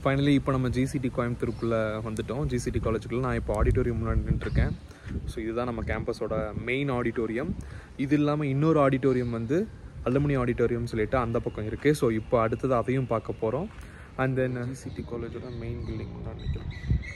finally இப்போ நம்ம GCD கோயம்புத்தூருக்குள்ளே வந்துட்டோம் ஜிசிடி காலேஜுக்குள்ள நான் இப்போ ஆடிட்டோரியம் முன்னாடி நின்றுருக்கேன் ஸோ இதுதான் நம்ம கேம்பஸோட மெயின் ஆடிட்டோரியம் இது இல்லாமல் இன்னொரு ஆடிட்டோரியம் வந்து அலுமினி ஆடிட்டோரியம் சொல்லிட்டு அந்த பக்கம் இருக்குது ஸோ இப்போ அடுத்தது அதையும் பார்க்க போகிறோம் அண்ட் தென் ஜிசிடி காலேஜோட மெயின் பில்டிங் முன்னாடி நிற்கிறோம்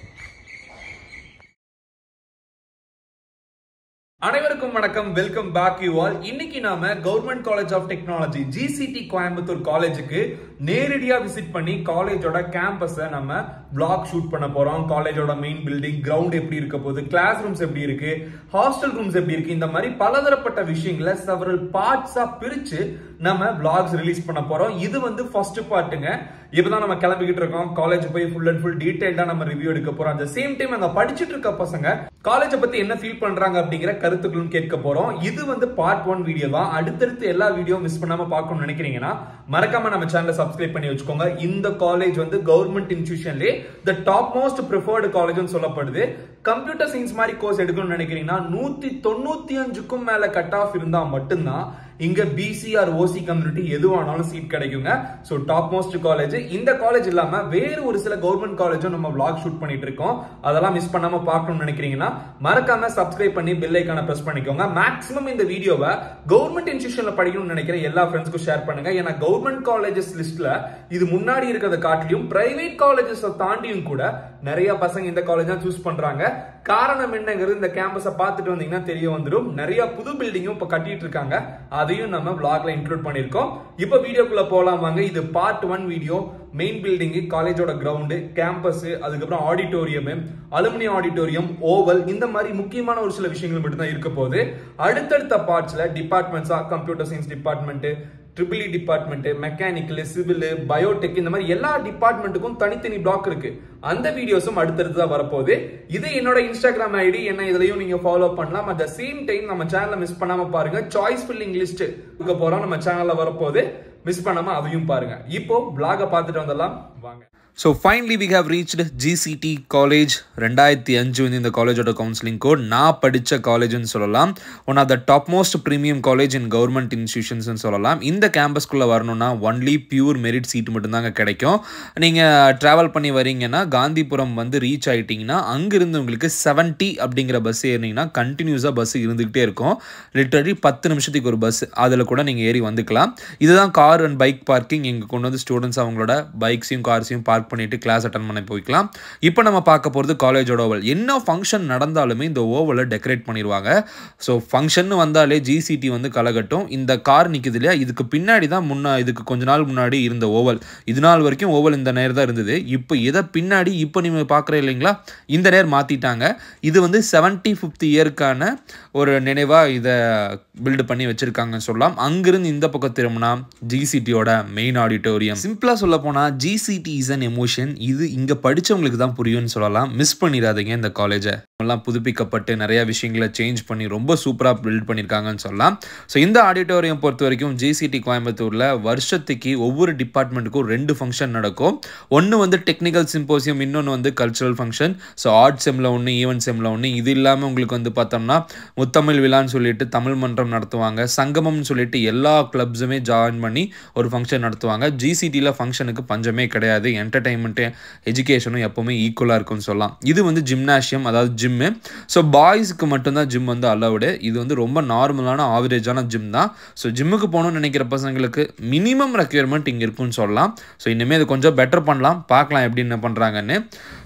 அனைவருக்கும் வணக்கம் வெல்கம் பேக் யூ ஆல் இன்னைக்கு நாம government college of technology GCT Coimbatore காலேஜுக்கு நேரடியா விசிட் பண்ணி காலேஜோட கேம்பஸை நம்ம பிளாக் ஷூட் பண்ண போறோம் காலேஜோட மெயின் பில்டிங் கிரவுண்ட் எப்படி இருக்க போகுது கிளாஸ் ரூம்ஸ் எப்படி இருக்கு ஹாஸ்டல் ரூம்ஸ் எப்படி இருக்கு இந்த மாதிரி பலதரப்பட்ட விஷயங்களை செவரல் பார்ட்ஸா பிரிச்சு நம்ம பிளாக்ஸ் ரிலீஸ் பண்ண போறோம் இது வந்து ஃபர்ஸ்ட் பார்ட்டுங்க இப்பதான் நம்ம கிளம்பிக்கிட்டு இருக்கோம் காலேஜ் போய் ஃபுல் அண்ட் ஃபுல் டீடைல்டா நம்ம ரிவ்யூ எடுக்க போறோம் அந்த சேம் டைம் அங்க படிச்சிட்டு இருக்க பசங்க காலேஜை பத்தி என்ன ஃபீல் பண்றாங்க அப்படிங்கிற கருத்துக்களும் கேட்க போறோம் இது வந்து பார்ட் ஒன் வீடியோ தான் அடுத்தடுத்து எல்லா வீடியோ மிஸ் பண்ணாம பார்க்கணும்னு நினைக்கிறீங்கன்னா மறக்காம நம்ம சேனலை சப்ஸ்கிரைப் பண்ணி வச்சுக்கோங்க இந்த காலேஜ் வந்து கவர்மெண்ட் இன்ஸ்டியூஷன்லேயே த டாப் மோஸ்ட் ப்ரிஃபர்டு காலேஜ்னு சொல்லப்படுது கம்ப்யூட்டர் சயின்ஸ் மாதிரி கோர்ஸ் எடுக்கணும்னு நினைக்கிறீங்கன்னா நூத்தி தொண்ணூத்தி அஞ்சுக்கும் மேல கட் ஆஃப் இருந்தா மட்டும்தான் இங்க பிசிஆர் ஓசி கம்யூனிட்டி எதுவானாலும் சீட் கிடைக்குங்க ஸோ டாப் மோஸ்ட் காலேஜ் இந்த காலேஜ் இல்லாம வேறு ஒரு சில கவர்மெண்ட் காலேஜும் நம்ம vlog ஷூட் பண்ணிட்டு இருக்கோம் அதெல்லாம் மிஸ் பண்ணாம பார்க்கணும்னு நினைக்கிறீங்கன்னா மறக்காம சப்ஸ்கிரைப் பண்ணி பெல் ஐக்கான பிரஸ் பண்ணிக்கோங்க மேக்ஸிமம் இந்த வீடியோவை கவர்மெண்ட் இன்ஸ்டியூஷன்ல படிக்கணும்னு நினைக்கிற எல்லா ஃப்ரெண்ட்ஸ்க்கும் ஷேர் பண்ணுங்க ஏன்னா கவர்மெண்ட் காலேஜஸ் லிஸ்ட்ல இது முன்னாடி இருக்கிறத காட்டிலும் பிரைவேட் காலேஜஸ் தாண்டியும் கூட நிறைய பசங்க இந்த காலேஜ் தான் சூஸ் பண்றாங்க காரணம் என்னங்கிறது இந்த கேம்பஸை பார்த்துட்டு வந்தீங்கன்னா தெரிய வந்துடும் நிறைய புது பில்டிங்கும் இப்போ கட்டிட்டு இருக்காங்க அதையும் நம்ம vlogல இன்க்ளூட் பண்ணியிருக்கோம் இப்போ வீடியோக்குள்ள போலாம் வாங்க இது part one video main building காலேஜோட கிரவுண்டு கேம்பஸ் அதுக்கப்புறம் ஆடிட்டோரியம் அலுமினி ஆடிட்டோரியம் ஓவல் இந்த மாதிரி முக்கியமான ஒரு சில விஷயங்கள் மட்டும் தான் இருக்க போகுது அடுத்தடுத்த பார்ட்ஸ்ல டிபார்ட்மெண்ட்ஸா computer science department triple E department mechanical civil biotech இந்த மாதிரி எல்லா டிபார்ட்மெண்ட்டுக்கும் தனித்தனி பிளாக் இருக்கு அந்த வீடியோஸும் அடுத்தடுத்து தான் வரப்போகுது இது என்னோட இன்ஸ்டாகிராம் ஐடி என்ன இதுலயும் நீங்க ஃபாலோ பண்ணலாம் அட் த சேம் டைம் நம்ம சேனலை மிஸ் பண்ணாம பாருங்க சாய்ஸ் ஃபில்லிங் லிஸ்ட் இருக்க போறோம் நம்ம சேனல்ல வரப்போகுது மிஸ் பண்ணாம அதையும் பாருங்க இப்போ பிளாக பார்த்துட்டு வந்துடலாம் வாங்க so finally we have reached GCT college ரெண்டாயிரத்தி அஞ்சு வந்து இந்த காலேஜோட கவுன்சிலிங் கோட் நான் படித்த காலேஜ்னு சொல்லலாம் one of the top most premium college in government இன்ஸ்டியூஷன்ஸ்னு சொல்லலாம் இந்த கேம்பஸ்க்குள்ளே வரணும்னா ஒன்லி பியூர் மெரிட் சீட் மட்டும்தாங்க கிடைக்கும் நீங்கள் ட்ராவல் பண்ணி வரீங்கன்னா காந்திபுரம் வந்து ரீச் ஆகிட்டிங்கன்னா அங்கிருந்து உங்களுக்கு செவன்ட்டி அப்படிங்கிற பஸ் ஏறினீங்கன்னா கண்டினியூஸாக பஸ் இருந்துக்கிட்டே இருக்கும் லிட்டரலி பத்து நிமிஷத்துக்கு ஒரு பஸ் அதில் கூட நீங்கள் ஏறி வந்துக்கலாம் இதுதான் கார் அண்ட் பைக் பார்க்கிங் இங்கே கொண்டு வந்து ஸ்டூடெண்ட்ஸ் அவங்களோட பைக்ஸையும் கார்ஸையும் பார்க் பண்ணிட்டு கிளாஸ் அட்டன் பண்ண போய்க்கலாம் இப்போ நம்ம பார்க்க போகிறது காலேஜோட ஓவல் என்ன ஃபங்க்ஷன் நடந்தாலுமே இந்த ஓவலை டெக்கரேட் பண்ணிடுவாங்க ஸோ ஃபங்க்ஷன் வந்தாலே ஜிசிடி வந்து கலகட்டும் இந்த கார் நிற்குது இல்லையா இதுக்கு பின்னாடி தான் முன்னா இதுக்கு கொஞ்ச நாள் முன்னாடி இருந்த ஓவல் இது நாள் வரைக்கும் ஓவல் இந்த நேர் தான் இருந்தது இப்போ இதை பின்னாடி இப்போ நீங்கள் பார்க்குற இல்லைங்களா இந்த நேர் மாற்றிட்டாங்க இது வந்து செவன்ட்டி ஃபிஃப்த் இயருக்கான ஒரு நினைவாக இதை பில்டு பண்ணி வச்சுருக்காங்கன்னு சொல்லலாம் அங்கிருந்து இந்த பக்கம் திரும்பினா ஜிசிடியோட மெயின் ஆடிட்டோரியம் சிம்பிளாக சொல்ல போனால் ஜிசிடி இஸ் அன் எமோஷன் இது இங்கே படித்தவங்களுக்கு தான் புரியும்னு சொல்லலாம் மிஸ் பண்ணிடாதீங்க இந்த காலேஜை எல்லாம் புதுப்பிக்கப்பட்டு நிறைய விஷயங்களை சேஞ்ச் பண்ணி ரொம்ப சூப்பராக பில்ட் பண்ணியிருக்காங்கன்னு சொல்லலாம் ஸோ இந்த ஆடிட்டோரியம் பொறுத்த வரைக்கும் ஜிசிடி கோயம்புத்தூரில் வருஷத்துக்கு ஒவ்வொரு டிபார்ட்மெண்ட்டுக்கும் ரெண்டு ஃபங்க்ஷன் நடக்கும் ஒன்று வந்து டெக்னிக்கல் சிம்போசியம் இன்னொன்று வந்து கல்ச்சுரல் ஃபங்க்ஷன் ஸோ ஆர்ட் செம்மில் ஒன்று ஈவெண்ட் செம்மில் ஒன்று இது இல்லாமல் உங்களுக்கு வந்து பார்த்தோம்னா முத்தமிழ் விழான்னு சொல்லிட்டு தமிழ் மன்றம் நடத்துவாங்க சங்கமம்னு சொல்லிட்டு எல்லா கிளப்ஸுமே ஜாயின் பண்ணி ஒரு ஃபங்க்ஷன் நடத்துவாங்க ஜிசிடியில் ஃபங்க்ஷனுக்கு பஞ்சமே கிடையாது என்டர்டைன்மெண்ட்டு எஜுகேஷனும் எப்போவுமே ஈக்குவலாக இருக்கும்னு சொல்லலாம் இது வந்து ஜிம்னாஷியம் அதாவது ஜிம்மு ஸோ பாய்ஸுக்கு மட்டும்தான் ஜிம் வந்து அலவுடு இது வந்து ரொம்ப நார்மலான ஆவரேஜான ஜிம் தான் ஸோ ஜிம்முக்கு போகணும்னு நினைக்கிற பசங்களுக்கு மினிமம் ரெக்யர்மெண்ட் இங்கே இருக்குன்னு சொல்லலாம் ஸோ இனிமேல் இது கொஞ்சம் பெட்டர் பண்ணலாம் பார்க்கலாம் எப்படி என்ன பண்ணுறாங்கன்னு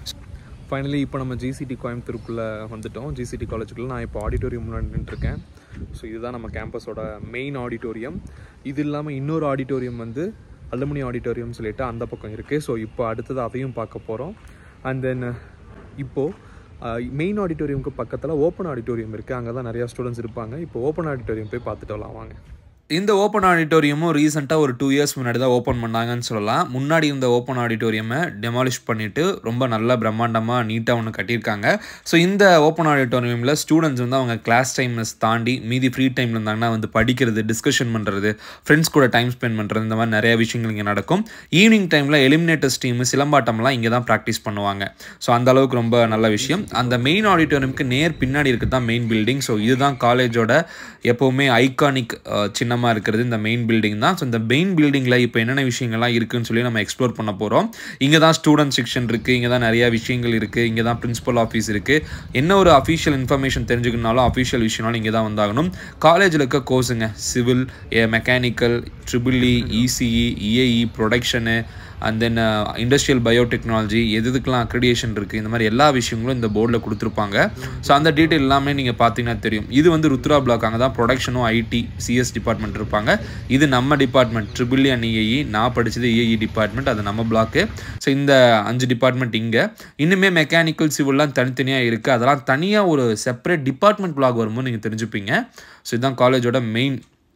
ஃபைனலி இப்போ நம்ம ஜிசிடி கோயம்புத்தூருக்குள்ளே வந்துட்டோம் ஜிசிடி காலேஜுக்குள்ள நான் இப்போ ஆடிட்டோரியம் முன்னாடி நின்றுருக்கேன் ஸோ இதுதான் நம்ம கேம்பஸோட மெயின் ஆடிட்டோரியம் இது இல்லாமல் இன்னொரு ஆடிட்டோரியம் வந்து அலுமினி ஆடிட்டோரியம் சொல்லிட்டு அந்த பக்கம் இருக்குது ஸோ இப்போ அடுத்தது அதையும் பார்க்க போகிறோம் அண்ட் தென் இப்போது மெயின் ஆடிட்டோரியமுக்கு பக்கத்தில் ஓப்பன் ஆடிட்டோரியம் இருக்குது அங்கே தான் நிறையா ஸ்டூடெண்ட்ஸ் இருப்பாங்க இப்போ ஓப்பன் ஆடிட்டோரியம் போய் பார்த்துட்டு வரலாம் வாங்க இந்த ஓப்பன் ஆடிட்டோரியமும் ரீசெண்டாக ஒரு டூ இயர்ஸ் முன்னாடி தான் ஓப்பன் பண்ணாங்கன்னு சொல்லலாம் முன்னாடி இந்த ஓப்பன் ஆடிட்டோரியமை டெமாலிஷ் பண்ணிவிட்டு ரொம்ப நல்ல பிரம்மாண்டமாக நீட்டாக ஒன்று கட்டியிருக்காங்க ஸோ இந்த ஓப்பன் ஆடிட்டோரியமில் ஸ்டூடெண்ட்ஸ் வந்து அவங்க கிளாஸ் டைம்ஸ் தாண்டி மீதி ஃப்ரீ டைமில் இருந்தாங்கன்னா வந்து படிக்கிறது டிஸ்கஷன் பண்ணுறது ஃப்ரெண்ட்ஸ் கூட டைம் ஸ்பெண்ட் பண்ணுறது இந்த மாதிரி நிறைய விஷயங்கள் இங்கே நடக்கும் ஈவினிங் டைமில் எலிமினேட்டர்ஸ் டீம் சிலம்பாட்டம்லாம் இங்கே தான் ப்ராக்டிஸ் பண்ணுவாங்க ஸோ அந்த அளவுக்கு ரொம்ப நல்ல விஷயம் அந்த மெயின் ஆடிட்டோரியமுக்கு நேர் பின்னாடி இருக்குது தான் மெயின் பில்டிங் ஸோ இதுதான் காலேஜோட எப்போவுமே ஐகானிக் சின்னமாக இடமா இருக்கிறது இந்த மெயின் பில்டிங் தான் ஸோ இந்த மெயின் பில்டிங்கில் இப்போ என்னென்ன விஷயங்கள்லாம் இருக்குன்னு சொல்லி நம்ம எக்ஸ்ப்ளோர் பண்ண போகிறோம் இங்கே தான் ஸ்டூடெண்ட் செக்ஷன் இருக்குது இங்கே தான் நிறையா விஷயங்கள் இருக்குது இங்கே தான் பிரின்சிபல் ஆஃபீஸ் இருக்குது என்ன ஒரு அஃபீஷியல் இன்ஃபர்மேஷன் தெரிஞ்சுக்கணுனாலும் அஃபீஷியல் விஷயம்னாலும் இங்கே தான் வந்தாகணும் காலேஜில் இருக்க கோர்ஸுங்க civil mechanical triple E ECE EAE production and then industrial biotechnology எது எதுக்கெல்லாம் அக்ரிடியேஷன் இருக்குது இந்த மாதிரி எல்லா விஷயங்களும் இந்த போர்டில் கொடுத்துருப்பாங்க ஸோ அந்த டீட்டெயில் எல்லாமே நீங்கள் பார்த்தீங்கன்னா தெரியும் இது வந்து ருத்ரா பிளாக் அங்கே தான் ப்ரொடக்ஷனும் ஐடி சிஎஸ் டிபார்ட்மெண்ட் இருப்பாங்க இது நம்ம டிபார்ட்மெண்ட் ட்ரிபிள் அண்ட் இஏஇ நான் படித்தது இஏஇ டிபார்ட்மெண்ட் அது நம்ம பிளாக்கு ஸோ இந்த அஞ்சு டிபார்ட்மெண்ட் இங்கே இன்னுமே மெக்கானிக்கல் சிவில்லாம் தனித்தனியாக இருக்குது அதெல்லாம் தனியாக ஒரு செப்பரேட் டிபார்ட்மெண்ட் பிளாக் வரும்போது நீங்கள் தெரிஞ்சுப்பீங்க ஸோ இதுதான் காலேஜோட மெயின்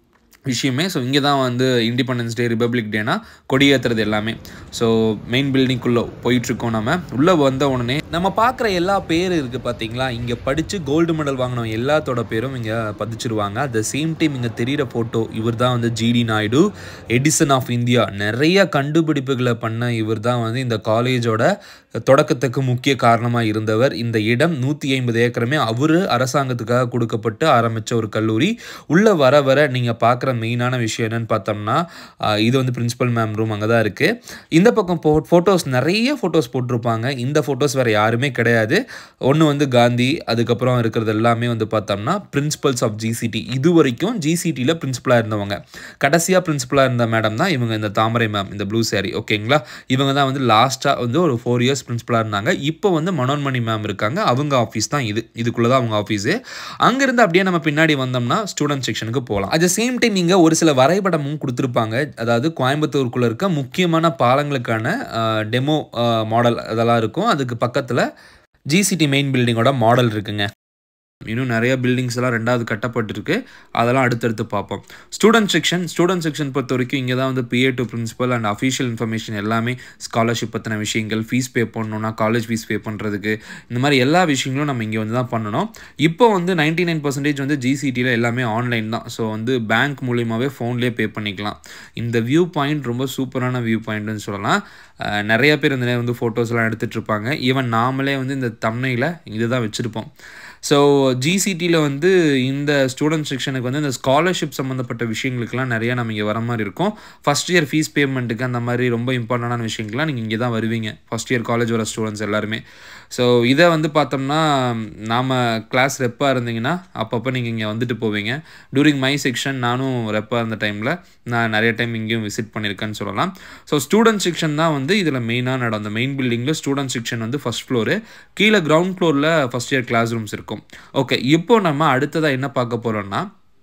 விஷயமே ஸோ இங்கே தான் வந்து இண்டிபெண்டன்ஸ் டே ரிப்பப்ளிக் டேனா கொடியேற்றுறது எல்லாமே ஸோ மெயின் பில்டிங்குள்ளே போயிட்டுருக்கோம் நம்ம உள்ளே வந்த உடனே நம்ம பார்க்குற எல்லா பேர் இருக்குது பார்த்தீங்களா இங்கே படித்து கோல்டு மெடல் வாங்கின எல்லாத்தோட பேரும் இங்கே பதிச்சிருவாங்க அட் த சேம் டைம் இங்கே தெரிகிற ஃபோட்டோ இவர் தான் வந்து G D Naidu Edison of India நிறைய கண்டுபிடிப்புகளை பண்ண இவர் தான் வந்து இந்த காலேஜோட தொடக்கத்துக்கு முக்கிய காரணமாக இருந்தவர் இந்த இடம் நூற்றி ஐம்பது ஏக்கரமே அவர் அரசாங்கத்துக்காக கொடுக்கப்பட்டு ஆரம்பித்த ஒரு கல்லூரி உள்ளே வர வர நீங்கள் பார்க்குற மெயினான விஷயம் என்னன்னு பார்த்தோம்னா ஆஹ் இது வந்து பிரின்சிபல் மேம் ரூம் அங்கே தான் இருக்குது இந்த பக்கம் போ ஃபோட்டோஸ் நிறைய ஃபோட்டோஸ் போட்டிருப்பாங்க இந்த ஃபோட்டோஸ் வேறு யாருமே கிடையாது ஒன்று வந்து காந்தி அதுக்கப்புறம் இருக்கிறது எல்லாமே வந்து பார்த்தோம்னா பிரின்சிபல்ஸ் ஆஃப் ஜிசிடி இது வரைக்கும் ஜிசிடியில் பிரின்சிபலாக இருந்தவங்க கடைசியாக பிரின்சிபலாக இருந்த மேடம் தான் இவங்க இந்த தாமரை மேம் இந்த ப்ளூ சாரி ஓகேங்களா இவங்க தான் வந்து லாஸ்ட்டாக வந்து ஒரு ஃபோர் இயர்ஸ் பிரின்சிபலாக இருந்தாங்க இப்போ வந்து மனோன்மணி மேம் இருக்காங்க அவங்க ஆஃபீஸ் தான் இது இதுக்குள்ளே தான் அவங்க ஆஃபீஸு அங்கேருந்து அப்படியே நம்ம பின்னாடி வந்தோம்னா ஸ்டூடெண்ட் செக்ஷனுக்கு போகலாம் அட் த சேம் டைம் இங்கே ஒரு சில வரைபடமும் கொடுத்துருப்பாங்க அதாவது கோயம்புத்தூருக்குள்ளே இருக்க முக்கியமான பாலங்களுக்கான டெமோ மாடல் அதெல்லாம் இருக்கும் அதுக்கு பக்கத்தில் ஜிசிடி மெயின் பில்டிங்கோட மாடல் இருக்குங்க இன்னும் நிறைய பில்டிங்ஸ் எல்லாம் ரெண்டாவது கட்டப்பட்டிருக்கு அதெல்லாம் அடுத்தடுத்து பார்ப்போம் ஸ்டூடெண்ட் செக்ஷன் ஸ்டூடெண்ட் செக்ஷன் பொறுத்த வரைக்கும் இங்கே தான் வந்து PA to principal and official information எல்லாமே ஸ்காலர்ஷிப் பற்றின விஷயங்கள் ஃபீஸ் பே பண்ணணும்னா காலேஜ் ஃபீஸ் பே பண்ணுறதுக்கு இந்த மாதிரி எல்லா விஷயங்களும் நம்ம இங்கே வந்து தான் பண்ணணும் இப்போ வந்து நைன்டி நைன் பர்சன்டேஜ் வந்து ஜிசிடியில் எல்லாமே ஆன்லைன் தான் ஸோ வந்து பேங்க் மூலியமாகவே ஃபோன்லேயே பே பண்ணிக்கலாம் இந்த வியூ பாயிண்ட் ரொம்ப சூப்பரான வியூ பாயிண்ட்னு சொல்லலாம் அஹ் நிறைய பேர் இந்த நேரம் வந்து ஃபோட்டோஸ்லாம் எடுத்துகிட்டு இருப்பாங்க ஈவன் நாமளே வந்து இந்த தம்னையில் இதுதான் வச்சுருப்போம் ஸோ ஜிசிடியில் வந்து இந்த ஸ்டூடெண்ட் செக்ஷனுக்கு வந்து இந்த ஸ்காலர்ஷிப் சம்மந்தப்பட்ட விஷயங்களுக்குலாம் நிறையா நம்ம இங்கே வர மாதிரி இருக்கும் ஃபஸ்ட் இயர் ஃபீஸ் பேமெண்ட்டுக்கு அந்த மாதிரி ரொம்ப இம்பார்ட்டண்டான விஷயங்கள்லாம் நீங்கள் இங்கே தான் வருவீங்க ஃபஸ்ட் இயர் காலேஜ் வர ஸ்டூடெண்ட்ஸ் எல்லாருமே ஸோ இதை வந்து பார்த்தோம்னா நாம் கிளாஸ் ரெப்பாக இருந்தீங்கன்னா அப்பப்போ நீங்கள் இங்கே வந்துட்டு போவீங்க டூரிங் மை செக்ஷன் நானும் ரெப்பாக இருந்த டைமில் நான் நிறைய டைம் இங்கேயும் விசிட் பண்ணியிருக்கேன்னு சொல்லலாம் ஸோ ஸ்டூடெண்ட் செக்ஷன் தான் வந்து இதில் மெயினாக நடம் அந்த மெயின் பில்டிங்கில் ஸ்டூடெண்ட் செக்ஷன் வந்து ஃபஸ்ட் ஃப்ளோரு கீழே கிரவுண்ட் ஃப்ளோரில் ஃபஸ்ட் இயர் கிளாஸ் ரூம்ஸ் இருக்கும் ஓகே இப்போ நம்ம அடுத்ததாக என்ன பார்க்க போகிறோம்னா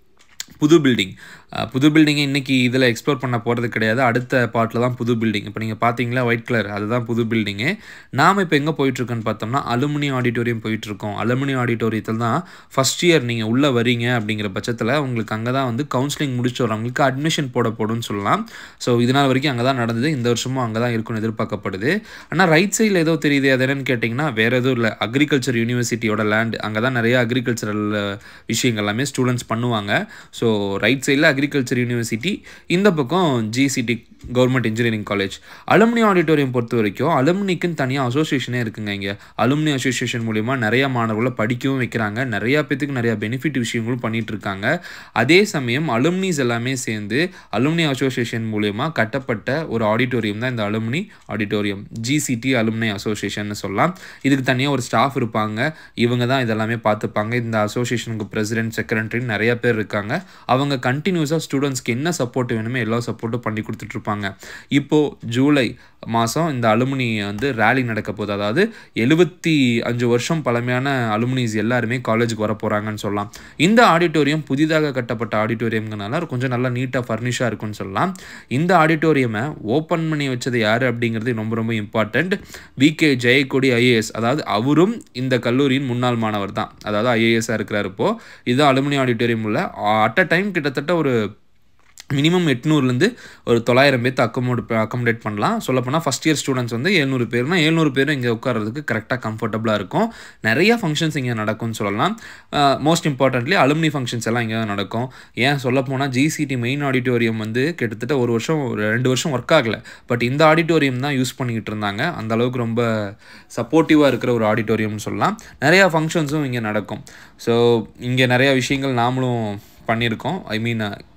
புது பில்டிங் புது பில்டிங்கை இன்றைக்கி இதில் எக்ஸ்ப்ளோர் பண்ண போகிறது கிடையாது அடுத்த பார்ட்டில் தான் புது பில்டிங் இப்போ நீங்கள் பார்த்தீங்களா ஒயிட் கலர் அதுதான் புது பில்டிங்கு நாம் இப்போ எங்கே போயிட்டுருக்கோன்னு பார்த்தோம்னா அலுமினி ஆடிட்டோரியம் போயிட்டுருக்கோம் அலுமினி ஆடிட்டோரியத்தில் தான் ஃபஸ்ட் இயர் நீங்கள் உள்ளே வரீங்க அப்படிங்கிற பட்சத்தில் உங்களுக்கு அங்கே தான் வந்து கவுன்சிலிங் முடிச்சு வரவங்களுக்கு அட்மிஷன் போட போடுன்னு சொல்லலாம் ஸோ இதனால் வரைக்கும் அங்கே தான் நடந்தது இந்த வருஷமும் அங்கே தான் இருக்குன்னு எதிர்பார்க்கப்படுது ஆனால் ரைட் சைடில் ஏதோ தெரியுது அது என்னன்னு கேட்டிங்கன்னா வேறு எதுவும் இல்லை அக்ரிகல்ச்சர் யூனிவர்சிட்டியோட லேண்ட் அங்கே தான் நிறைய அக்ரிகல்ச்சரல் விஷயங்கள் எல்லாமே ஸ்டூடெண்ட்ஸ் பண்ணுவாங்க ஸோ ரைட் சைடில் அக்ரிகல்ச்சர் யூனிவர்சிட்டி இந்த பக்கம் GCT government engineering college alumni auditorium பொறுத்த வரைக்கும் அலுமினிக்குன்னு தனியாக அசோசியேஷனே இருக்குங்க இங்கே அலுமினி அசோசியேஷன் மூலிமா நிறைய மாணவர்களை படிக்கவும் வைக்கிறாங்க நிறையா பேத்துக்கு நிறையா பெனிஃபிட் விஷயங்களும் பண்ணிட்டு இருக்காங்க அதே சமயம் அலுமினிஸ் எல்லாமே சேர்ந்து அலுமினி அசோசியேஷன் மூலிமா கட்டப்பட்ட ஒரு ஆடிட்டோரியம் தான் இந்த alumni auditorium GCT alumni association சொல்லலாம் இதுக்கு தனியாக ஒரு ஸ்டாஃப் இருப்பாங்க இவங்க தான் இதெல்லாமே பார்த்துப்பாங்க இந்த அசோசியேஷனுக்கு பிரசிடென்ட் செக்ரட்டரி நிறைய பேர் இருக்காங்க அவங்க கண்டினியூஸாக ஸ்டூடெண்ட்ஸ்க்கு என்ன சப்போர்ட் வேணுமோ எல்லா சப்போர்ட்டும் பண்ணி கொடுத்துட்ருப்பாங்க இப்போது ஜூலை மாதம் இந்த அலுமினி வந்து ரேலி நடக்க போகுது அதாவது எழுபத்தி அஞ்சு வருஷம் பழமையான அலுமினிஸ் எல்லாருமே காலேஜுக்கு வர போகிறாங்கன்னு சொல்லலாம் இந்த ஆடிட்டோரியம் புதிதாக கட்டப்பட்ட ஆடிட்டோரியம்னால கொஞ்சம் நல்லா நீட்டாக ஃபர்னிஷாக இருக்குன்னு சொல்லலாம் இந்த ஆடிட்டோரியமை ஓப்பன் பண்ணி வச்சது யார் அப்படிங்கிறது ரொம்ப ரொம்ப important V K Jayakodi IAS அதாவது அவரும் இந்த கல்லூரியின் முன்னாள் மாணவர் தான் அதாவது ஐஏஎஸ்ஸாக இருக்கிறார் இப்போது இதுதான் அலுமினி ஆடிட்டோரியம் உள்ள அட் அ டைம் கிட்டத்தட்ட ஒரு மினிமம் எட்நூறுலேருந்து ஒரு தொள்ளாயிரம் பேர்த்து அக்கமோட் அக்கமடேட் பண்ணலாம் சொல்லப்போனால் ஃபஸ்ட் இயர் ஸ்டூடெண்ட்ஸ் வந்து எழுநூறு பேர்னா எழுநூறு பேரும் இங்கே உட்காரதுக்கு கரெக்டாக கம்ஃபர்டபுளாக இருக்கும் நிறைய ஃபங்க்ஷன்ஸ் இங்கே நடக்கும்னு சொல்லலாம் மோஸ்ட் இம்பார்ட்டன்ட்லி அலுமினி ஃபங்க்ஷன்ஸ் எல்லாம் இங்கே தான் நடக்கும் ஏன் சொல்லப்போனால் ஜிசிடி மெயின் ஆடிட்டோரியம் வந்து கிட்டத்தட்ட ஒரு வருஷம் ஒரு ரெண்டு வருஷம் ஒர்க் ஆகலை பட் இந்த ஆடிட்டோரியம் தான் யூஸ் பண்ணிக்கிட்டு இருந்தாங்க அந்த அளவுக்கு ரொம்ப சப்போர்ட்டிவாக இருக்கிற ஒரு ஆடிட்டோரியம்னு சொல்லலாம் நிறையா ஃபங்க்ஷன்ஸும் இங்கே நடக்கும் ஸோ இங்கே நிறையா விஷயங்கள் நாமளும் பண்ணியிருக்கோம் ஐ மீன்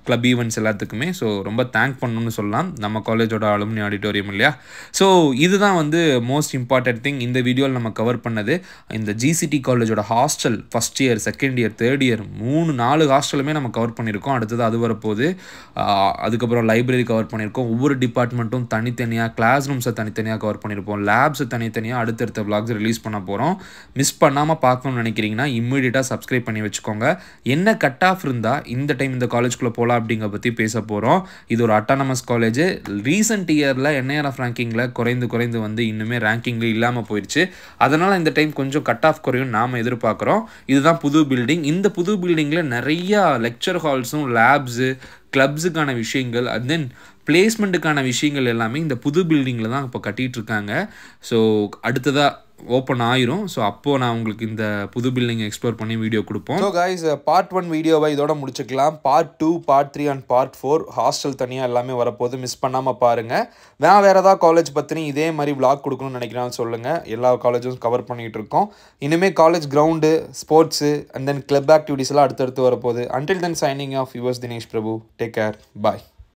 கிளப் ஈவெண்ட்ஸ் எல்லாத்துக்குமே ஸோ ரொம்ப தேங்க் பண்ணணும்னு சொல்லலாம் நம்ம காலேஜோட அலுமினி ஆடிட்டோரியம் இல்லையா ஸோ இதுதான் வந்து மோஸ்ட் இம்பார்ட்டன்ட் திங் இந்த வீடியோவில் நம்ம கவர் பண்ணது இந்த ஜிசிடி காலேஜோட hostel first year second year third year மூணு நாலு ஹாஸ்டலுமே நம்ம கவர் பண்ணியிருக்கோம் அடுத்தது அது வரப்போகுது ஆஹ் அதுக்கப்புறம் லைப்ரரி கவர் பண்ணியிருக்கோம் ஒவ்வொரு டிபார்ட்மெண்ட்டும் தனித்தனியாக கிளாஸ் ரூம்ஸை தனித்தனியாக கவர் பண்ணியிருப்போம் லேப்ஸை தனித்தனியாக அடுத்தடுத்த vlogs ரிலீஸ் பண்ண போகிறோம் மிஸ் பண்ணாமல் பார்க்கணும்னு நினைக்கிறீங்கன்னா இம்மீடியட்டாக சப்ஸ்கிரைப் பண்ணி வச்சுக்கோங்க என்ன கட் ஆஃப் இருந்தால் இந்த டைம் இந்த காலேஜ்குள்ளே போகலாம் அப்படிங்கிற பற்றி பேச போகிறோம் இது ஒரு அட்டானமஸ் காலேஜ் ரீசெண்ட் இயரில் என்ஐஆர்எஃப் ரேங்கிங்கில் குறைந்து குறைந்து வந்து இன்னுமே ரேங்கிங்கில் இல்லாமல் போயிடுச்சு அதனால் இந்த டைம் கொஞ்சம் கட் ஆஃப் குறையும் நாம் எதிர்பார்க்குறோம் இதுதான் புது பில்டிங் இந்த புது பில்டிங்கில் நிறையா லெக்சர் ஹால்ஸும் லேப்ஸு கிளப்ஸுக்கான விஷயங்கள் அண்ட் தென் பிளேஸ்மெண்ட்டுக்கான விஷயங்கள் எல்லாமே இந்த புது பில்டிங்கில் தான் இப்போ கட்டிகிட்டு இருக்காங்க ஸோ அடுத்ததாக ஓப்பன் ஆயிரும் ஸோ அப்போது நான் உங்களுக்கு இந்த புது பில்டிங் எக்ஸ்ப்ளோர் பண்ணி வீடியோ கொடுப்போம் ஸோ கைஸ் பார்ட் ஒன் வீடியோவை இதோட முடிச்சுக்கலாம் part two part three and part four hostel தனியாக எல்லாமே வரப்போகுது மிஸ் பண்ணாமல் பாருங்கள் வேறு வேறு ஏதாவது காலேஜ் பற்றினி இதே மாதிரி vlog கொடுக்கணும்னு நினைக்கிறான்னு சொல்லுங்கள் எல்லா காலேஜும் கவர் பண்ணிகிட்டு இருக்கோம் இனிமேல் college ground sports and then club activities எல்லாம் அடுத்தடுத்து வரப்போகுது until then signing off yours Dinesh Prabhu take care பாய்